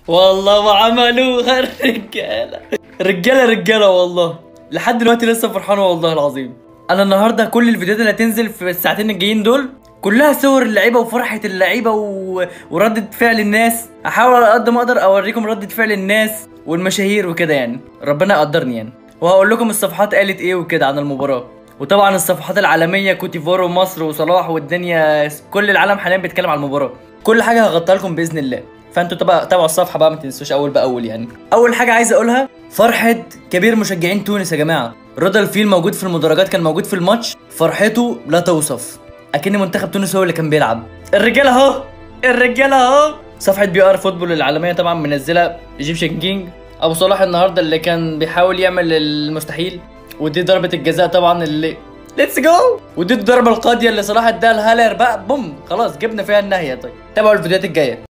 والله ما عملوها الرجاله رجاله رجاله والله لحد دلوقتي لسه فرحان والله العظيم انا النهارده كل الفيديوهات اللي هتنزل في الساعتين الجايين دول كلها صور اللعيبه وفرحه اللعيبه و... وردة فعل الناس احاول على قد ما اقدر اوريكم ردة فعل الناس والمشاهير وكده يعني ربنا يقدرني يعني وهقول لكم الصفحات قالت ايه وكده عن المباراه وطبعا الصفحات العالميه كوتيفوار ومصر وصلاح والدنيا كل العالم حاليا بيتكلم عن المباراه كل حاجه هغطيها لكم باذن الله فانتوا تبقى تابعوا الصفحه بقى ما تنسوش اول باول يعني اول حاجه عايز اقولها فرحه كبير مشجعين تونس يا جماعه رضا الفيل موجود في المدرجات كان موجود في الماتش فرحته لا توصف اكن منتخب تونس هو اللي كان بيلعب الرجاله اهو الرجاله اهو صفحه بي ار فوتبول العالميه طبعا منزله ايجيبشن كينج ابو صلاح النهارده اللي كان بيحاول يعمل المستحيل ودي ضربه الجزاء طبعا اللي ليتس جو ودي الضربه القاضيه اللي صلاح اداها لهالر بقى بوم خلاص جبنا فيها النهايه طيب تابعوا الفيديوهات الجايه